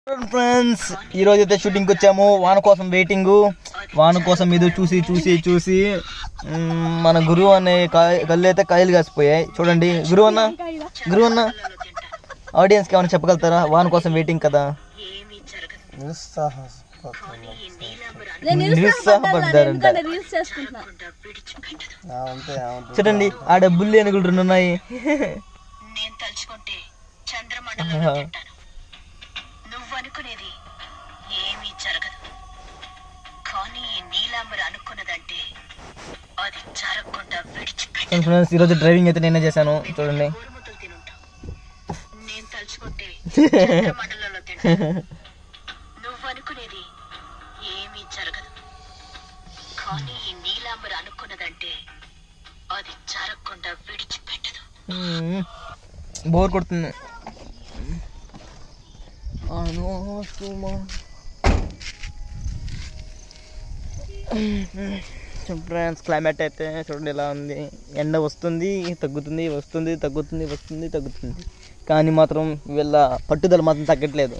Friends ఈ రోజు అయితే షూటింగ్కి వచ్చాము వాన కోసం వెయిటింగ్ వాన కోసం ఇది చూసి చూసి చూసి మ్మ్, మన గురువు అనే కాయ కళ్ళు అయితే కాయలు కాసిపోయాయి చూడండి గురువు అన్న గురువు అన్న ఆడియన్స్కి ఏమైనా చెప్పగలుగుతారా వాన కోసం వెయిటింగ్ కదా నిరుత్సాహపడ్డారంట రీల్స్ చేసుకుంటున్నా చూడండి ఆడ బుల్లి ఏనుగులు రెండు ఉన్నాయి నేను తలుచుకుంటే చంద్రమండలంలో తింటాను నువ్వు అనుకునేది ఏమీ జరగదు కానీ ఈ నీలాంబర్ అనుకున్నదంటే అది జరగకుండా విడిచిపెట్టి ఫ్రెండ్స్ ఈరోజు డ్రైవింగ్ అయితే నేనే చేశాను చూడండి గోరుముద్దలు తినుంటావు నేను తలుచుకుంటే చంద్రమండలంలో తింటాను నువ్వు అనుకునేది ఏమీ జరగదు కానీ ఈ నీలాంబర్ అనుకున్నదంటే అది జరగకుండా విడిచిపెట్టదు మ్మ్. బోర్ కొడుతుంది ఫ్రెండ్స్ క్లైమేట్ అయితే చూడండి ఎలా ఉంది ఎండ వస్తుంది తగ్గుతుంది వస్తుంది తగ్గుతుంది వస్తుంది తగ్గుతుంది కానీ మాత్రం వీళ్ళ పట్టుదల మాత్రం తగ్గట్లేదు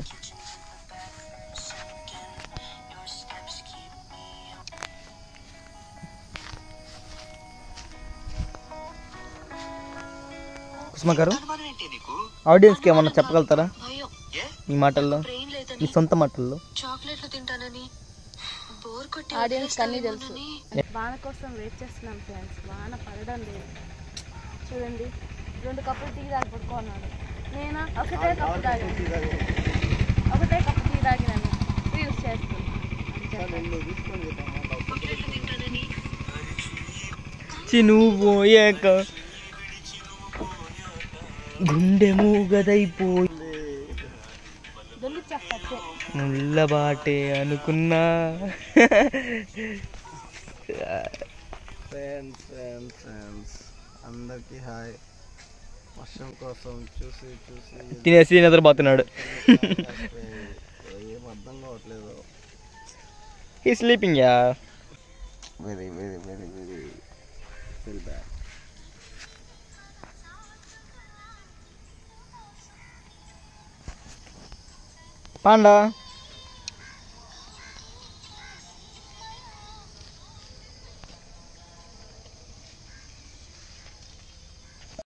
కుసుమ గారు ఆడియన్స్కి ఏమన్నా చెప్పగలుగుతారా భయం మీ మాటల్లో బ్రెయిన్ లేదని మీ సొంత మాటల్లో చాక్లెట్లు తింటానని బోర్ కొట్టి ఆడియన్స్ అన్నీ తెలుసు వదిలేస్తానేమోనని వాన కోసం వెయిట్ చేస్తున్నాం ఫ్రెండ్స్ వాన పడడం లేదు చూడండి రెండు కప్పులు టీ తాగి పడుకున్నాను నేను ఒకటే కప్పు తాగాను ఒకటే కప్పు టీ తాగినాను రీల్స్ చేస్తున్నాను చిను పోయాక గుండె మూగదైపోయి దొల్లి చేస్తా ముళ్ళబాటే అనుకున్నా ఫ్రెండ్స్ ఫ్రెండ్స్ ఫ్రెండ్స్ అందరికీ హాయ్ వర్షం కోసం చూసి చూసి తినేసి నిద్రపోతున్నాడు ఏం అర్థం కావట్లేదు ఈ sleeping ya very very very very feel bad panda